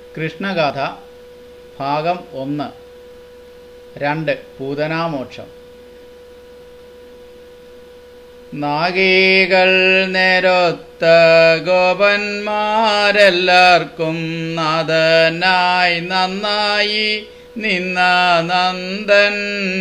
കൃഷ്ണഗാഥ ഭാഗം ഒന്ന് രണ്ട് പൂതനാമോക്ഷം നാഗീകൾ നേരൊത്ത ഗോപന്മാരെല്ലാവർക്കും നാഥനായി നന്നായി നിന്ന നന്ദൻ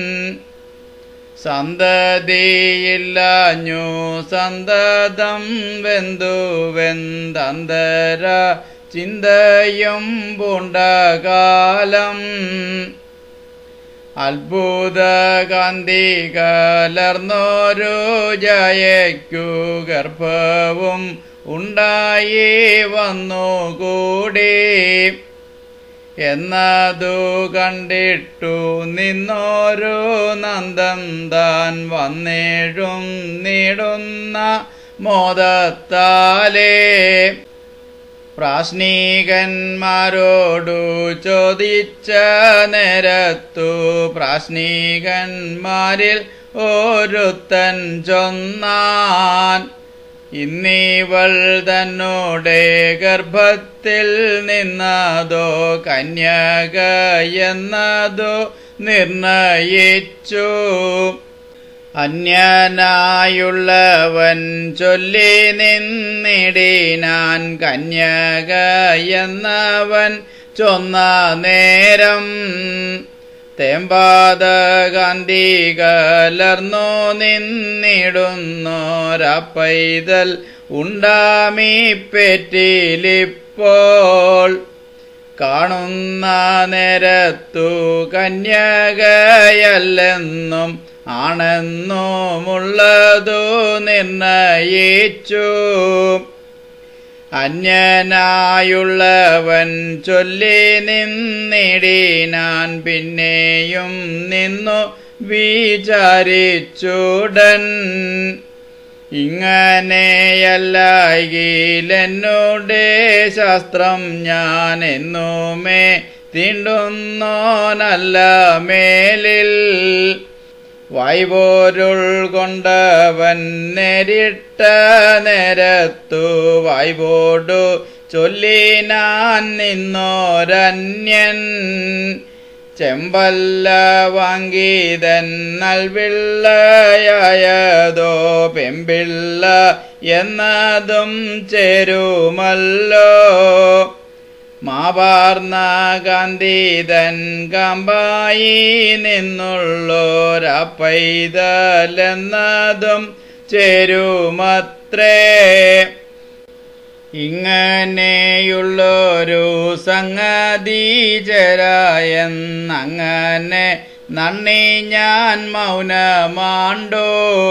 സന്തതിയില്ലാഞ്ഞു സന്തതം വെന്തു വെന്തന്തര ചിന്തയും പൂണ്ടകാലം അത്ഭുത കാന്തി കലർന്നോരു ജയക്കു ഗർഭവും ഉണ്ടായി വന്നുകൂടി എന്നതു കണ്ടിട്ടു നിന്നോരു നന്ദം താൻ വന്നേഴും നീടുന്ന മോദത്താലേ പ്രാശ്നീകന്മാരോടു ചോദിച്ച നേരത്തു പ്രാശ്നീകന്മാരിൽ ഒരുത്തൻ ചൊന്നാൻ ഇന്നീവൾ തന്നോടെ ഗർഭത്തിൽ നിന്നതോ കന്യക എന്നതോ നിർണയിച്ചു അന്യനായുള്ളവൻ ചൊല്ലി നിന്നിടിനാൻ കന്യക എന്നവൻ ചൊന്ന നേരം തേമ്പാത കാന്തി കലർന്നു നിന്നിടുന്നോരപ്പൈതൽ ഉണ്ടാമി പെറ്റിലിപ്പോൾ കാണുന്ന നേരത്തു കന്യകയല്ലെന്നും ആണെന്നുമുള്ളതു നിർണയിച്ചു അന്യനായുള്ളവൻ ചൊല്ലി നിന്നിടിനാൻ പിന്നെയും നിന്നു വിചാരിച്ചുടൻ ഇങ്ങനെയല്ലായിലെന്നോടെ ശാസ്ത്രം ഞാൻ എന്നുമേ തീണ്ടുന്നോനല്ല മേലിൽ വായ്പോരുൾ കൊണ്ടവൻ നേരിട്ട നേരത്തു വായ്പോടു ചൊല്ലിനാൻ നിന്നോരന്യൻ ചെമ്പല്ല വാങ്കിതൻ നൽവിള്ളയായതോ പെമ്പിള്ള എന്നതും ചേരുമല്ലോ മാവാർന്ന കാന്തിതൻ കമ്പായി നിന്നുള്ളോരപ്പൈതലെന്നതും ചേരുമത്രേ ഇങ്ങനെയുള്ളൊരു സംഗതി ചേരായെന്നങ്ങനെ നന്ദി ഞാൻ മൗനമാണ്ടോ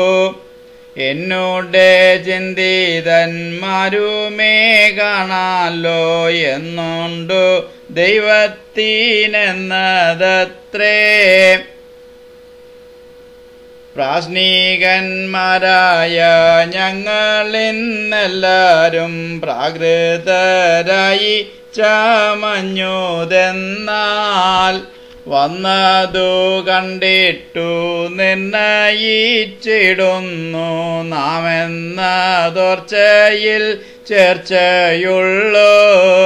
എന്നോട് ചിന്തിതന്മാരുമേ കാണാലോ എന്നുണ്ടു ദൈവത്തിനെന്നതത്രേ പ്രാശ്നീകന്മാരായ ഞങ്ങളിന്നെല്ലാരും പ്രാകൃതരായി ചമഞ്ഞുതെന്നാൽ വന്നതു കണ്ടിട്ടു നിർണയിച്ചിടുന്നു നാം എന്നതോർച്ചയിൽ ചേർച്ചയുള്ളൂ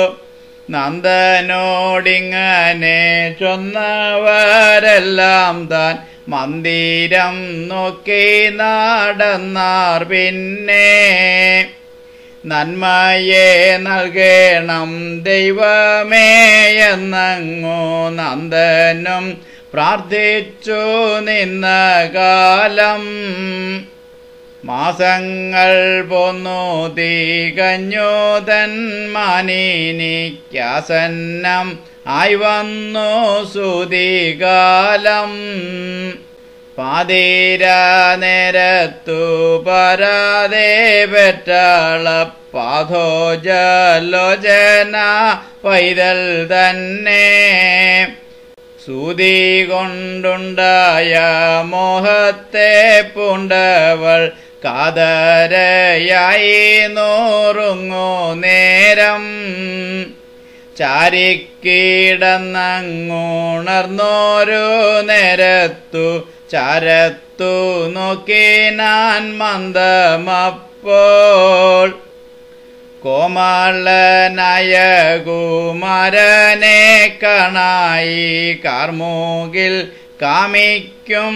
നന്ദനോടിങ്ങനെ ചൊന്നവരെല്ലാം താൻ മന്ദിരം നോക്കി നടന്നാർ പിന്നെ നന്മയെ നൽകണം ദൈവമേ എന്നങ്ങോ നന്ദനും പ്രാർത്ഥിച്ചു നിന്ന കാലം മാസങ്ങൾ പോന്നു തികഞ്ഞോതൻ മാനിനിക്കാസന്നം ആയി വന്നു സുതികാലം പാതിര നേരത്തു പരാതെ പെറ്റാള പാഥോജലോചന പൈതൽ തന്നെ സൂതി കൊണ്ടുണ്ടായ മോഹത്തെ പൂണ്ടവൾ കാതരയായി നോറുങ്ങോ നേരം ചാരിക്കിടന്നങ്ങുണർന്നോരു നേരത്തു ചരത്തു നോക്കി ഞാൻ മന്ദമപ്പോൾ കോമളനായ കുമാരനെ കാണായി കാർമൂകിൽ കാമിക്കും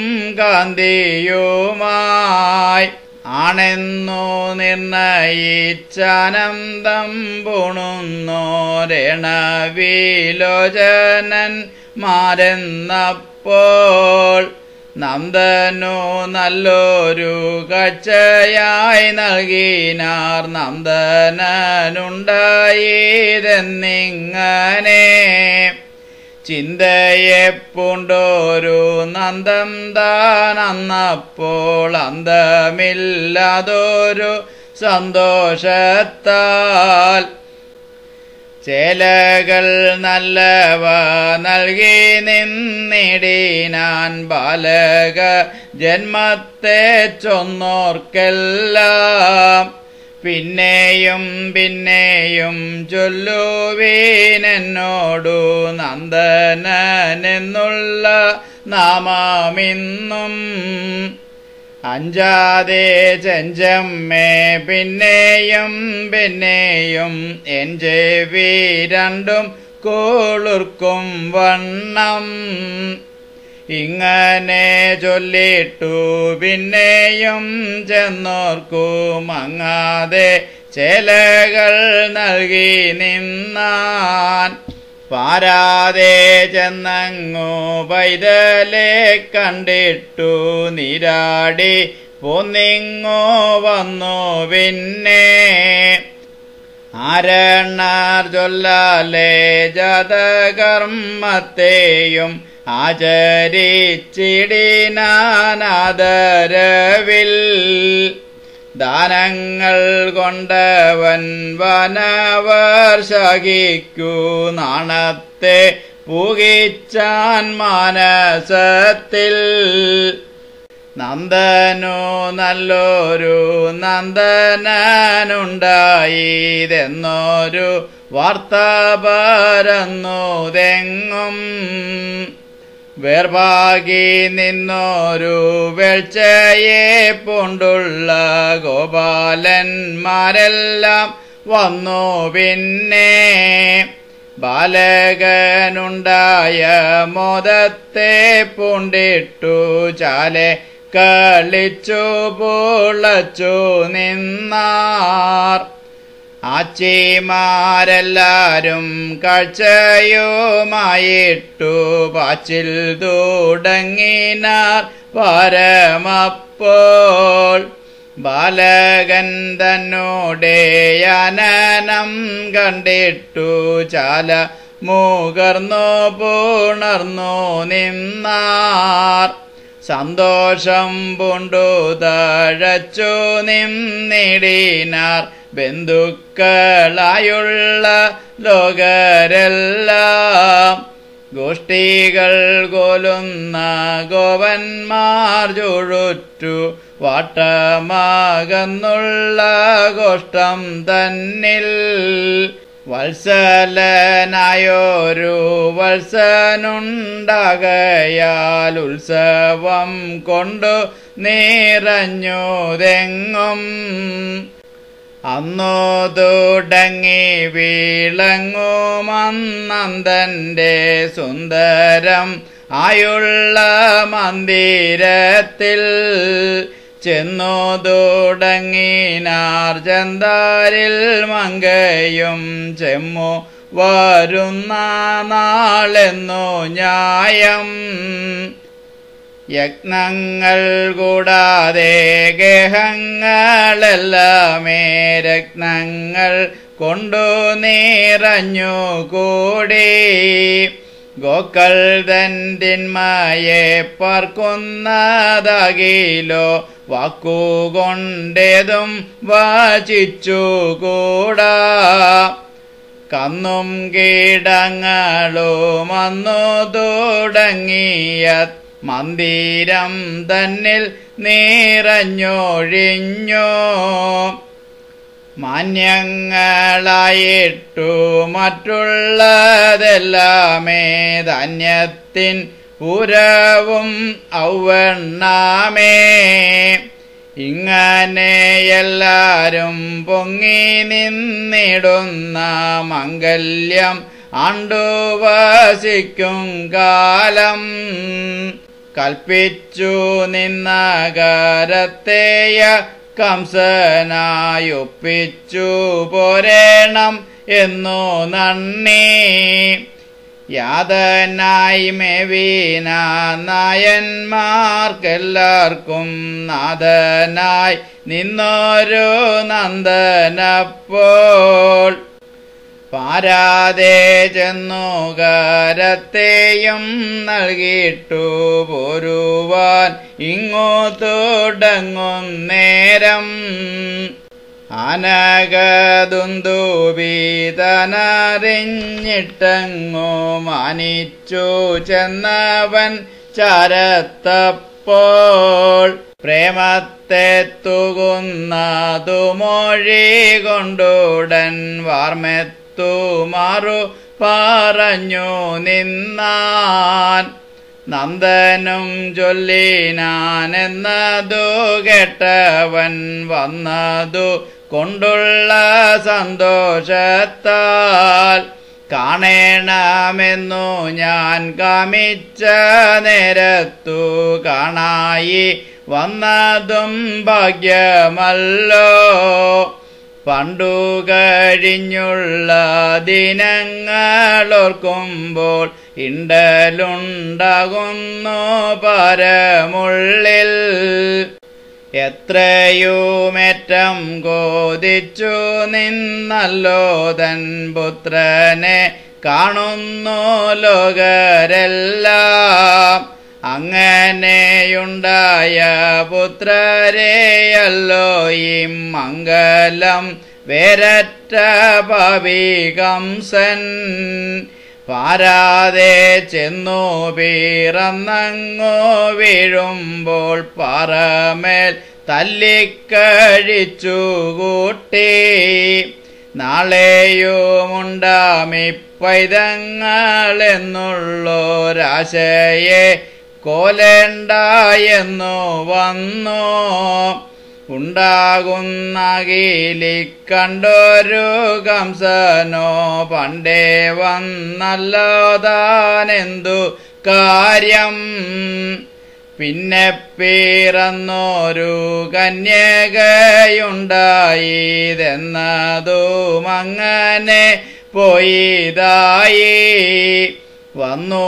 കാന്തിയുമായി ആണെന്നു നിർണയിച്ചാനന്ദം പൂണുന്നോരണവിലോചനൻ മാരെന്നപ്പോൾ നന്ദനു നല്ലൊരു കാഴ്ചയായി നൽകിനാർ നന്ദനുണ്ടായതെന്നിങ്ങനെ ചിന്തയെ പൂണ്ടോരു നന്ദം താനന്നപ്പോൾ അന്തമില്ലാതൊരു സന്തോഷത്താൽ ചേലകൾ നല്ലവ നൽകി നിന്നിടിനാൻ ബാലക ജന്മത്തെ ചൊന്നോർക്കെല്ലാം പിന്നെയും പിന്നെയും ചൊല്ലുവീനെന്നോടു നന്ദനെന്നുള്ള നാമമിന്നും അഞ്ചാതെ ചെഞ്ചമ്മേ പിന്നെയും പിന്നെയും എൻ ചെവി രണ്ടും കൂളുർക്കും വണ്ണം ഇങ്ങനെ ചൊല്ലിട്ടു പിന്നെയും ചെന്നോർക്കു മങ്ങാതെ ചേലകൾ നൽകി നിന്നാൻ പാരാതെ ചെന്നങ്ങു പൈതലെ കണ്ടിട്ടു നിരാടി പോന്നിങ്ങോ വന്നു പിന്നെ ആരണർ ചൊല്ലാലെ ജാതകർമ്മത്തെയും ആചരിച്ചിടിനാനാദരവിൽ ദാനങ്ങൾ കൊണ്ടവൻ വനവർ ശകിക്കൂ നാണത്തെ പൂകിച്ചാൻ മാനസത്തിൽ നന്ദനു നല്ലൊരു നന്ദനുണ്ടായതെന്നൊരു വാർത്ത പരന്നുതെങ്ങും വേർപാകി നിന്നൊരു വെൾച്ചയെ പൂണ്ടുള്ള ഗോപാലന്മാരെല്ലാം വന്നു പിന്നെ ബാലകനുണ്ടായ മോദത്തെ പൂണ്ടിട്ടു ചാലെ കളിച്ചു പൊളച്ചു നിന്നാർ ആച്ചിമാരെല്ലാരും കാഴ്ചയുമായിട്ടു പാച്ചിൽ തുടങ്ങിനാർ പരമപ്പോൾ ബാലകൻ തന്നോടെ അനനം കണ്ടിട്ടു ചാല മുകർന്നു പുണർന്നു നിന്നാർ സന്തോഷം പൂണ്ടു തഴച്ചു നിന്നിടിനാർ ബന്ധുക്കളായുള്ള ലോകരെല്ലാം ഗോഷ്ഠികൾ കൊലുന്ന ഗോവന്മാർ ചുഴുറ്റു വാട്ടമാകുന്നുള്ള ഗോഷ്ടം തന്നിൽ വത്സലനായൊരു വത്സനുണ്ടാകയാൽ ഉത്സവം കൊണ്ടു നിറഞ്ഞുതെങ്ങും അന്നു തുടങ്ങി വീളങ്ങുമന്നന്തന്റെ സുന്ദരം ആയുള്ള മന്ദിരത്തിൽ ചെന്നു തുടങ്ങിനാർ ചന്താരിൽ മങ്കയും ചെമ്മു വരുന്ന നാളെന്നു ന്യായം യജ്ഞങ്ങൾ കൂടാതെ ഗേഹങ്ങളെല്ലാമേ രത്നങ്ങൾ കൊണ്ടു നിറഞ്ഞു കൂടി ഗോക്കൾ തന്തിന്മയെ പാർക്കുന്നതാകിലോ വാക്കുകൊണ്ടേതും വാചിച്ചുകൂടാ കന്നും കീടങ്ങളും അന്നു തുടങ്ങിയ മന്ദിരം തന്നിൽ നിറഞ്ഞൊഴിഞ്ഞോ മാന്യങ്ങളായിട്ടു മറ്റുള്ളതെല്ലാമേ ധാന്യത്തിൻ പുരവും ഔവണ്ണാമേ ഇങ്ങനെ എല്ലാരും പൊങ്ങി നിന്നിടുന്ന മംഗല്യം ആണ്ടുവസിക്കും കാലം കൽപ്പിച്ചു നിന്ന കരത്തേയ കംസനായൊപ്പിച്ചു പോരേണം എന്നു നന്ദി യാതനായി മേവീന നായന്മാർക്കെല്ലാവർക്കും നാഥനായി നിന്നൊരു നന്ദനപ്പോൾ പാരാതെ ചെന്നു കരത്തെയും നൽകിയിട്ടു പോരുവാൻ ഇങ്ങു തുടങ്ങും നേരം അനകതുന്തുബീതനറിഞ്ഞിട്ടങ്ങോ മാനിച്ചു ചെന്നവൻ ചരത്തപ്പോൾ പ്രേമത്തെ തുകുന്നതു മൊഴി കൊണ്ടുടൻ വാർമെത്തു മാറു പറഞ്ഞു നിന്നാൻ നന്ദനും ചൊല്ലിനാനെന്നതു കേട്ടവൻ വന്നതു കൊണ്ടുള്ള സന്തോഷത്താൽ കാണേണമെന്നു ഞാൻ കാമിച്ച നേരത്തു കാണായി വന്നതും ഭാഗ്യമല്ലോ പണ്ടു കഴിഞ്ഞുള്ള ദിനങ്ങളോർക്കുമ്പോൾ ഇണ്ടലുണ്ടാകുന്നു പരമുള്ളിൽ എത്രയുമേറ്റം കോതിച്ചു നിന്നല്ലോ തൻ പുത്രനെ കാണുന്നു ലോകരെല്ലാം അങ്ങനെയുണ്ടായ പുത്രരെയല്ലോ ഈ മംഗലം വേരറ്റ പാപികംസൻ പാരാതെ ചെന്നു പിറന്നങ്ങോ വീഴുമ്പോൾ പാറമേൽ തല്ലിക്കഴിച്ചു കൂട്ടി നാളെയുമുണ്ടാമി പൈതങ്ങളെന്നുള്ളൊരാശയെ കോലേണ്ടായെന്നു വന്നു ഉണ്ടാകുന്നകിലി കണ്ടൊരു കംസനോ പണ്ടേ വന്നല്ലോതാനെന്തു കാര്യം പിന്നെ പിറന്നൊരു കന്യകയുണ്ടായതെന്നതും അങ്ങനെ പോയിതായി വന്നു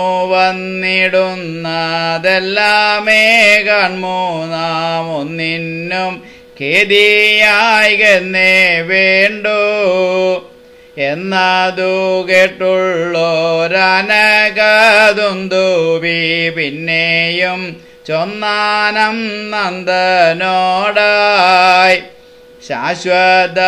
വന്നിടുന്നതെല്ലാമേ കൺമൂ നാം ഒന്നിനും ഖേദിയായികന്നേ വേണ്ടു എന്നതു കേട്ടുള്ളോരനകതുന്തുവി പിന്നെയും ചൊന്നാനം നന്ദനോടായി ശാശ്വത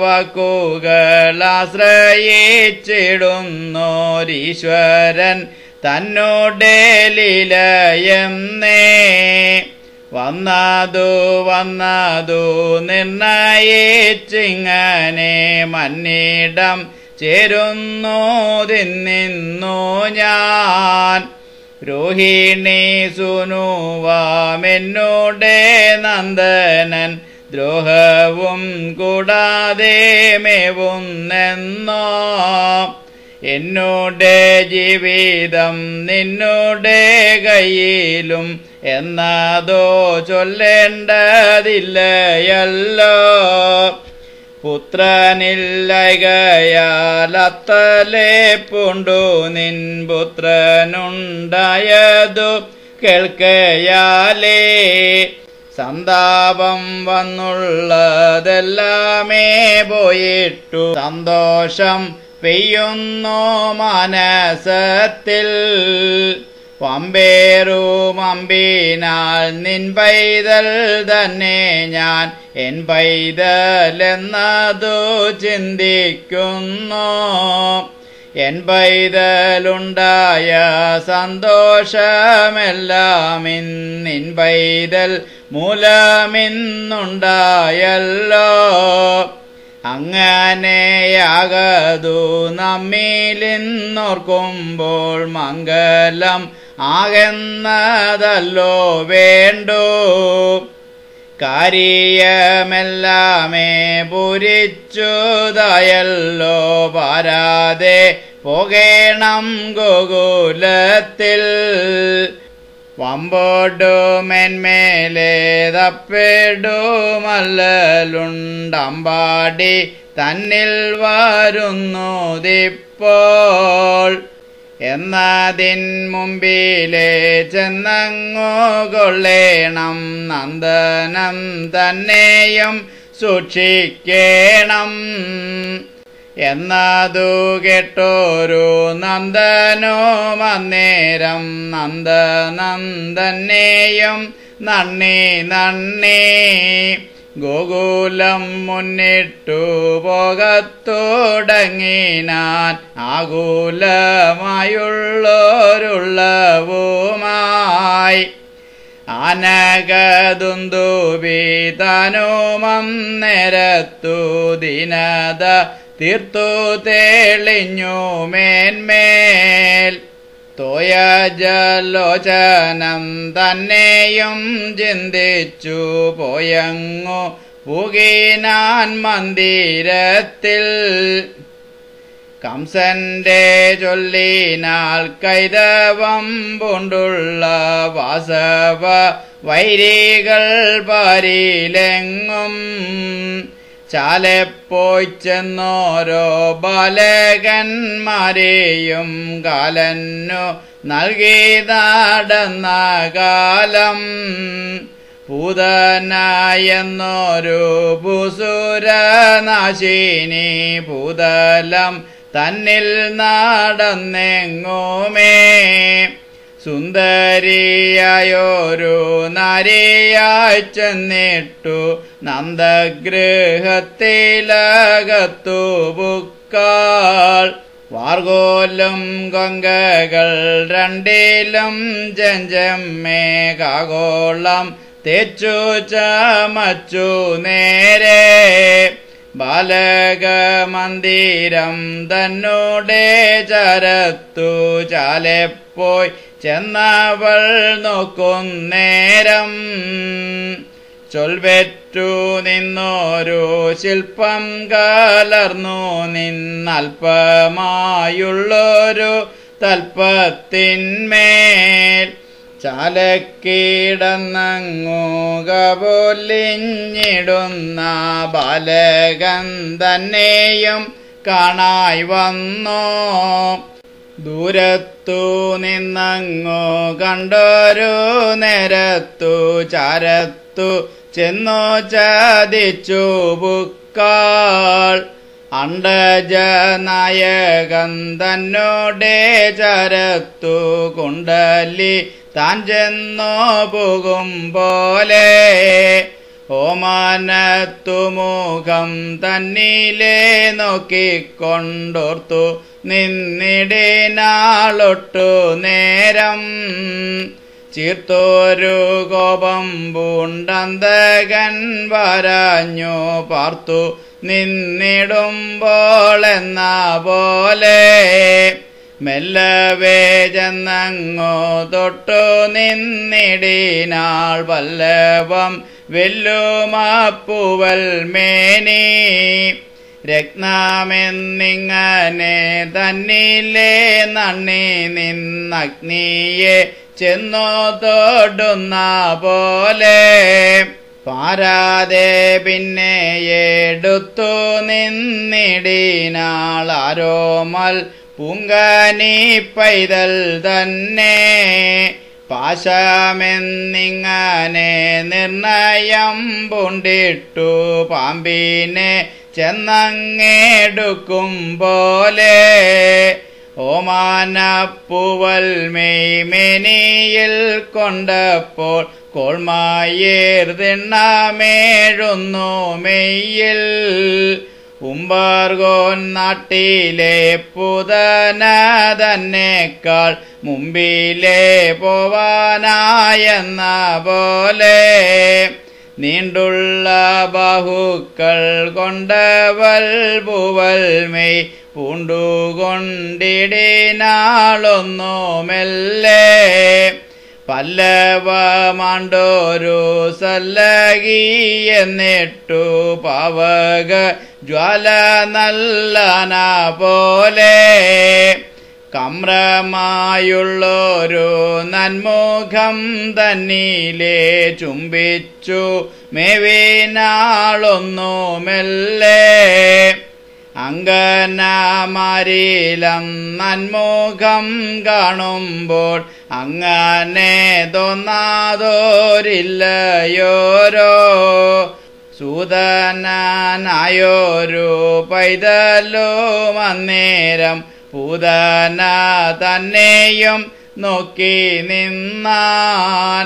വാക്കുകളാശ്രയിച്ചിടുന്നോരീശ്വരൻ തന്നോടെ ലീലയെന്നേ വന്നതു വന്നതു നിർണയിച്ചിങ്ങനെ മന്നിടം ചേരുന്നു തിന്നിന്നു ഞാൻ രോഹിണി സുനുവാമെന്നോടെ നന്ദനൻ ദ്രോഹവും കൂടാതെ മേവുന്നെന്നോ എന്നോടെ ജീവിതം നിന്നോടെ കയ്യിലും എന്നതോ ചൊല്ലേണ്ടതില്ലയല്ലോ പുത്രനില്ലകയാലത്തലെ പൂണ്ടു നിൻ പുത്രനുണ്ടായതു കേൾക്കയാലേ സന്താപം വന്നുള്ളതെല്ലാമേ പോയിട്ടു സന്തോഷം പെയ്യുന്നു മനസത്തിൽ പമ്പേറും അമ്പിനാൽ നിൻ പൈതൽ തന്നെ ഞാൻ എൻ പൈതൽ എന്നതു ചിന്തിക്കുന്നു എൻ പൈതലുണ്ടായ സന്തോഷമെല്ലാം ഇന്നിൻ പൈതൽ മൂലമിന്നുണ്ടായല്ലോ അങ്ങനെയാകതു നമ്മിലിന്നോർക്കുമ്പോൾ മംഗലം ആകെന്നതല്ലോ വേണ്ടു കാര്യമെല്ലാമേ പുരിച്ചുതായല്ലോ പാരാതെ പോകേണം ഗോകുലത്തിൽ വമ്പോടുമെന്മേലെ തപ്പെടുമല്ലുണ്ടമ്പാടി തന്നിൽ വരുന്നതിപ്പോൾ എന്നതിൻ മുമ്പിലെ ചെന്നങ്ങോ കൊള്ളേണം നന്ദനം തന്നെയും സൂക്ഷിക്കേണം എന്നതു കേട്ടോരു നന്ദനോ അന്നേരം നന്ദനന്ദനെയും നന്ദി നന്ദി ഗോകുലം മുന്നിട്ടു പോകത്തോടങ്ങിനാൻ ആകുലമായുള്ളോരുള്ളവുമായി ആനകതുന്തുബി താനുമം നേരത്തു ദിനത തീർത്തു തെളിഞ്ഞു മേന്മേൽ തോയ ജലോചനം തന്നെയും ചിന്തിച്ചു പോയങ്ങു പുകിനാൻ മന്ദിരത്തിൽ കംസന്റെ ചൊല്ലിനാൽ കൈതവം പൂണ്ടുള്ള വാസവ വൈരികൾ പാരിലെങ്ങും ചാലെപ്പോയി ചെന്നോരോ ബാലകന്മാരെയും കാലന്നു നൽകി നടന്ന കാലം പൂതനായെന്നൊരു ഭൂസുരനാശിനി ഭൂതലം തന്നിൽ നടന്നെങ്ങുമേ സുന്ദരിയായൊരു നരിയായി ചെന്നിട്ടു നന്ദഗൃഹത്തിലകത്തു ബുക്കാൾ വാർഗോലും ഗംഗകൾ രണ്ടിലും ജഞ്ചമ്മേ കാഗോളം തേച്ചു ചമച്ചു നേരെ ബാലകമന്ദിരം തന്നോടെ ചരത്തു ചാലെപ്പോയി ചെന്നവൾ നോക്കുന്നേരം ചൊൽവെറ്റു നിന്നോരു ശില്പം കലർന്നു നിന്നൽപമായുള്ളൊരു തൽപ്പത്തിന്മേൽ ചാലക്കിടന്നങ്ങു കപൊലിഞ്ഞിടുന്ന ബാലകൻ തന്നെയും കാണായി വന്നോ ദൂരത്തു നിന്നങ്ങു കണ്ടൊരു നേരത്തു ചാരത്തു ചെന്നു ചതിച്ചു ബുക്കാൾ അണ്ടജനായകൻ തന്നോടെ ചരത്തു കുണ്ടലി താൻ ചെന്നോ പോകും പോലെ ഓമാനത്തുമുഖം തന്നിലെ നോക്കിക്കൊണ്ടോർത്തു നിന്നിടിനാളൊട്ടു നേരം ചീർത്തോരു കോപം പൂണ്ടന്തകൻ വരാഞ്ഞു പാർത്തു നിന്നിടുമ്പോൾ എന്ന പോലെ മെല്ലവേ ചെന്നങ്ങോ തൊട്ടു നിന്നിടിനാൾ വല്ലഭം വെല്ലുമാപ്പുവൽ മേനി രത്നമെന്നിങ്ങനെ തന്നിലെ നന്ദി നിന്നഗ്നിയെ ചെന്നോ തൊടുന്ന പോലെ പാരാതെ പിന്നെ എടുത്തു നിന്നിടിനാളാരോമൽ പൂങ്കനി പൈതൽ തന്നെ പാശമെന്നിങ്ങനെ നിർണയം പൂണ്ടിട്ടു പാമ്പിനെ ചെന്നങ്ങെടുക്കും പോലെ ഓമാനപ്പൂവൽ മെയ്മെനിയിൽ കൊണ്ടപ്പോൾ കോൾമായേർതിണ്ണമേഴുന്നു മെയ്യിൽ ഉമ്പാർഗോൻ നാട്ടിലെ പുതന തന്നെക്കാൾ മുമ്പിലെ പോവാനായെന്ന പോലെ നീണ്ടുള്ള ബാഹുക്കൾ കൊണ്ടവൽ പൂവൽ മെയ് പൂണ്ടുകൊണ്ടിടിനാളൊന്നു മെല്ലെ പല്ലവമാണ്ടോരു സല്ലകി എന്നിട്ടു പവക ജ്വാല നല്ലന പോലെ കമ്രമായുള്ളൊരു നന്മുഖം തന്നിലെ ചുംബിച്ചു മേവിനാളൊന്നു മെല്ലെ അങ്കനമാരിലം നന്മുഖം കാണുമ്പോൾ അങ്ങനെ തോന്നാതോരില്ലയോരോ സൂതനായോരു പൈതലും അന്നേരം പൂതന തന്നെയും നോക്കി നിന്നാൻ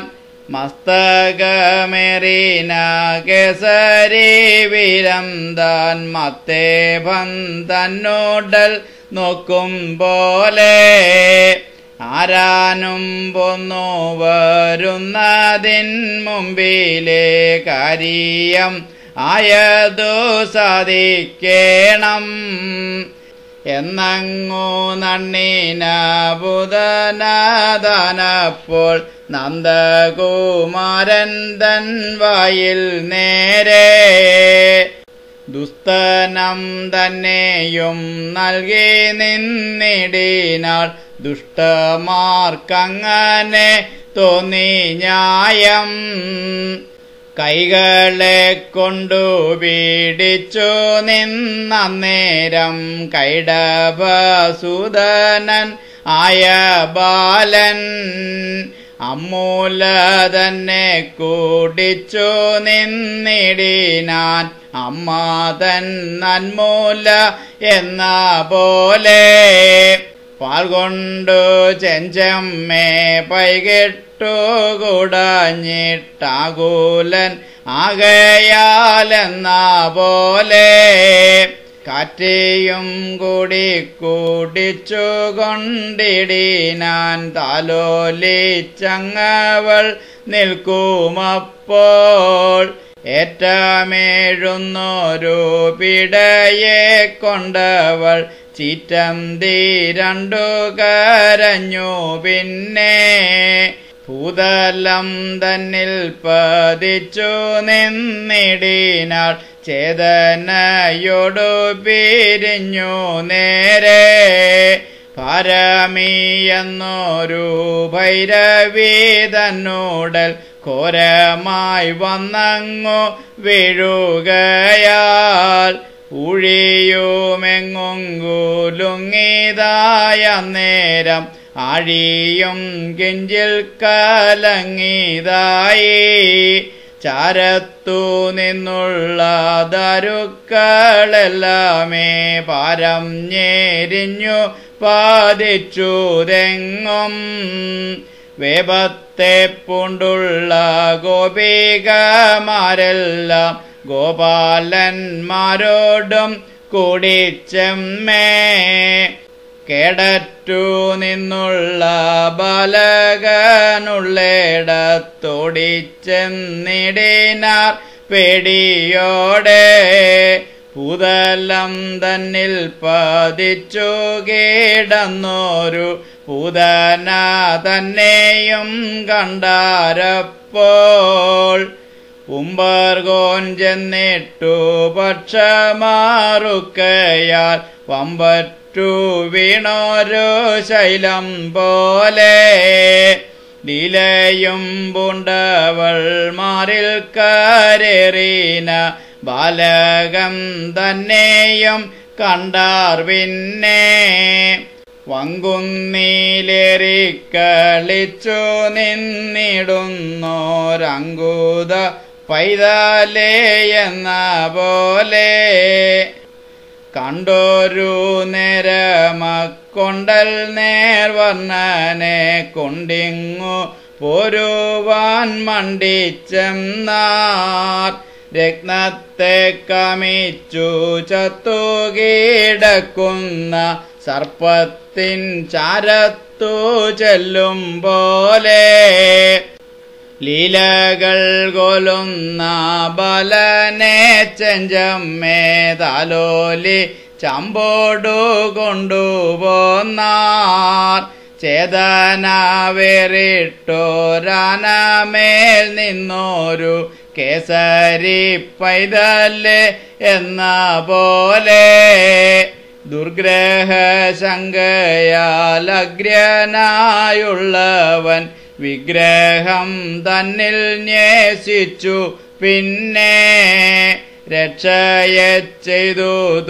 മസ്തകമേറിന കേസരി വീരം താൻ മത്തേഭം തന്നോടൽ നോക്കും പോലെ ആരാനും പോന്നു വരുന്നതിൻ മുമ്പിലെ കാര്യം ആയതു സാധിക്കേണം എന്നങ്ങു നണ്ണിന ബുധനാദാനപ്പോൾ നന്ദകുമാരൻ തൻ വായിൽ നേരെ ദുസ്തനം തന്നെയും നൽകി നിന്നിടിനാൾ ദുഷ്ടമാർക്കങ്ങനെ തോന്നി ന്യായം കൈകളെ കൊണ്ടു പീഡിച്ചു നിന്നേരം കൈടവസൂദനൻ ആയ ബാലൻ അമ്മൂല തന്നെ കൂടിച്ചു നിന്നിടിനാൻ അമ്മ തൻ നന്മൂല എന്ന പോലെ പാൽകൊണ്ടു ചെഞ്ചമ്മേ പൈകിട്ടു കുടഞ്ഞിട്ടാകൂലൻ ആകയാലെന്ന പോലെ കാറ്റേയും കൂടി കൂടിച്ചു കൊണ്ടിടിനാൻ താലോലിച്ചങ്ങവൾ നിൽക്കുമപ്പോൾ ഏറ്റമേഴുന്നൊരു പിടയെ കൊണ്ടവൾ ചീറ്റം തീരണ്ടു കരഞ്ഞു പിന്നെ ഭൂതലം തന്നിൽ പതിച്ചു നിന്നിടിനാൾ ചേതനയോടു പിരിഞ്ഞു നേരെ പാരമീ എന്നൊരു ഭൈരവി തന്നോടൽ ഘോരമായി വന്നങ്ങു വീഴുകയാൽ ഊഴിയുമെങ്ങുങ്കുലുങ്ങിതായ നേരം ആഴിയും കിഞ്ചിൽ കലങ്ങിതായി ചാരത്തു നിന്നുള്ള ദരുക്കളെല്ലാമേ പാരം ഞെരിഞ്ഞു പാതിച്ചുതെങ്ങും വേപത്തെ പൂണ്ടുള്ള ഗോപികമാരെല്ലാം ഗോപാലന്മാരോടും കൂടിച്ചെമ്മേ കേടറ്റു നിന്നുള്ള ബാലകനുള്ളിടത്തോടിച്ചെന്നിടിനാർ പേടിയോടെ പൂതലം തന്നിൽ പതിച്ചു കിടന്നോരു പൂതന തന്നെയും കണ്ടാരപ്പോൾ ഉമ്പർഗോൻ ചെന്നിട്ടു പക്ഷമാറുക്കയാൽ വമ്പറ്റു വീണോരു ശൈലം പോലെ ലീലയും പൂണ്ടവൾ മാറിൽ കരേറിന ബാലകം തന്നെയും കണ്ടാർ പിന്നെ വങ്കുന്നീലേറി കളിച്ചു നിന്നിടുന്നോരങ്കുത പൈതാലേ എന്ന പോലെ കണ്ടോരു നേരമക്കൊണ്ടൽ നേർവർണ്ണനെ കൊണ്ടിങ്ങു പോരുവാൻ മണ്ടിച്ചെന്നാർ രത്നത്തെ കമിച്ചു ചത്തുകിടക്കുന്ന സർപ്പത്തിൻ ചാരത്തു ചെല്ലും പോലെ ലീലകൾ കൊലുന്ന ബലനെ ചെഞ്ചമ്മേ താലോലി ചമ്പോടു കൊണ്ടുപോന്നാർ ചേതനാവേറിട്ടോരാനമേൽ നിന്നോരു കേസരി പൈതല്ലേ എന്ന പോലെ ദുർഗ്രഹ ശങ്കയാൽ അഗ്രനായുള്ളവൻ വിഗ്രഹം തന്നിൽ ന്യസിച്ചു പിന്നെ രക്ഷയെ ചെയ്തു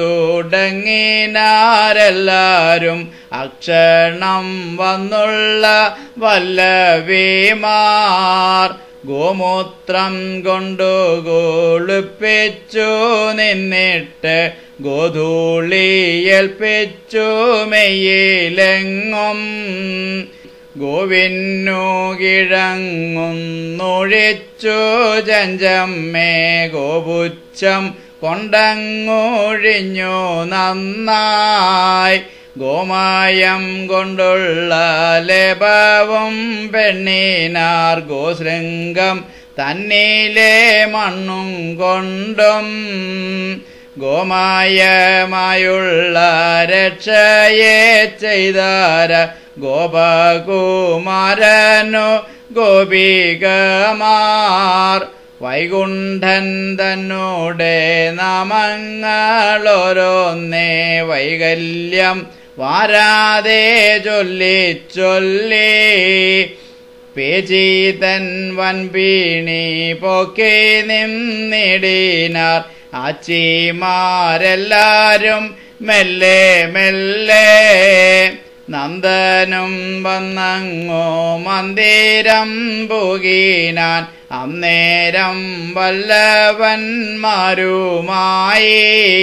തുടങ്ങിനാരെല്ലാരും അക്ഷണം വന്നുള്ള വല്ലവിമാർ ഗോമൂത്രം കൊണ്ടു കുളിപ്പിച്ചു നിന്നിട്ട് ഗോധൂളിയേൽപ്പിച്ചു മെയ്യിലെങ്ങും ഗോവിന്നു കിഴങ്ങുന്നൊഴിച്ചു ചഞ്ചമ്മേ ഗോപുച്ഛം കൊണ്ടങ്ങൊഴിഞ്ഞു നന്നായി ഗോമായം കൊണ്ടുള്ള ലേപവും പെണ്ണിനാർ ഗോശൃംഗം തന്നിലെ മണ്ണും കൊണ്ടും ഗോമായമായുള്ള രക്ഷയെ ചെയ്താര ഗോപകുമാരനു ഗോപികമാർ വൈകുണ്ഠൻ തന്നോടെ നാമങ്ങളോരോന്നേ വൈകല്യം വാരാതെ ചൊല്ലി ചൊല്ലി പേചീതൻ വൻപീണി പൊക്കി നിന്നിടിനാർ ആച്ചിമാരെല്ലാരും മെല്ലെ മെല്ലെ നന്ദനും വന്നങ്ങോ മന്ദിരം പുകീനാൻ അന്നേരം വല്ലവന്മാരുമായി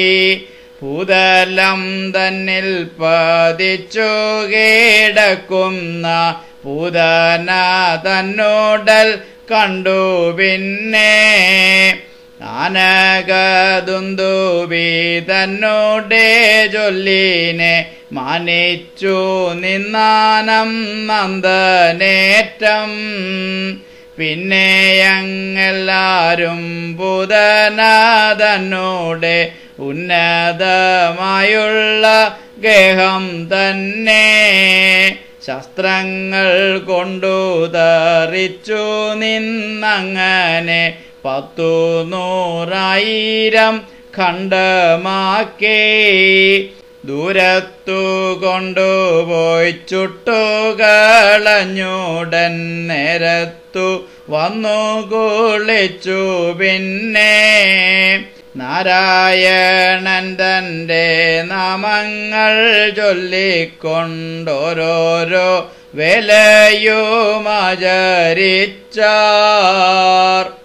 ഭൂതലം തന്നിൽ പതിച്ചു കീടക്കുന്ന പൂതന തന്നോടൽ കണ്ടു പിന്നെ ആനകതുന്തുബി തന്നോടെ ചൊല്ലിനെ മാനിച്ചു നിന്നാനം നന്ദനേറ്റം പിന്നെ ഞങ്ങളാരും പുതന തന്നോടെ ഉന്നതമായുള്ള ഗേഹം തന്നെ ശസ്ത്രങ്ങൾ കൊണ്ടു തറിച്ചു നിന്നങ്ങനെ പത്തു നൂറായിരം ഖണ്ഡമാക്കി ദൂരത്തു കൊണ്ടുപോയി ചുട്ടുകളഞ്ഞുടൻ നേരത്തു വന്നു കുളിച്ചു പിന്നെ നാരായണൻ തന്റെ നാമങ്ങൾ ചൊല്ലിക്കൊണ്ടോരോരോ വേലയുമാചരിച്ചാർ